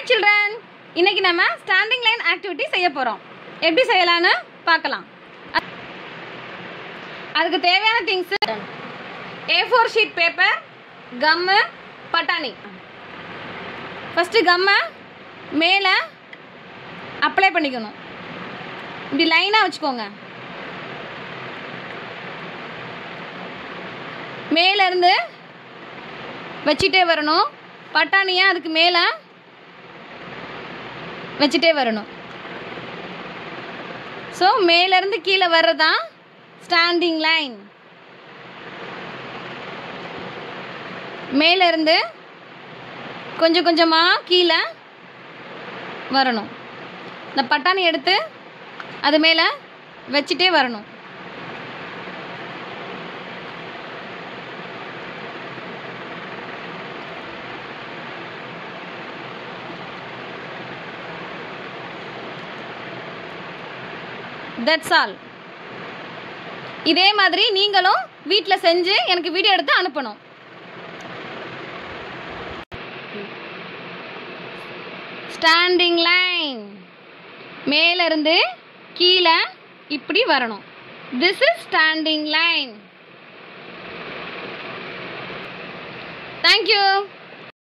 children இன்னைக்கு நம்ம standing line activity செய்ய போகிறோம் எப்படி செய்யலான்னு பார்க்கலாம் அ- அதுக்கு தேவையான things A four sheet paper gum பட்டாணி ஃபஸ்ட்டு கம்மை மேலே அப்ளை பண்ணிக்கணும் இப்படி லைனாக வச்சுக்கோங்க மேலேருந்து வச்சிட்டே வரணும் பட்டாணியை அதுக்கு மேலே வச்சுட்டே வரணும் ஸோ மேலேருந்து கீழே வர்றதான் ஸ்டாண்டிங் லைன் மேலேருந்து கொஞ்சம் கொஞ்சமாக கீழே வரணும் இந்த பட்டாணி எடுத்து அது மேலே வச்சுட்டே வரணும் தட்ஸ் ஆல் இதே மாதிரி நீங்களும் வீட்டில் செஞ்சு எனக்கு வீடியோ எடுத்து அனுப்பணும் ஸ்டாண்டிங் லைன் மேலேருந்து கீழே இப்படி வரணும் this is standing line thank you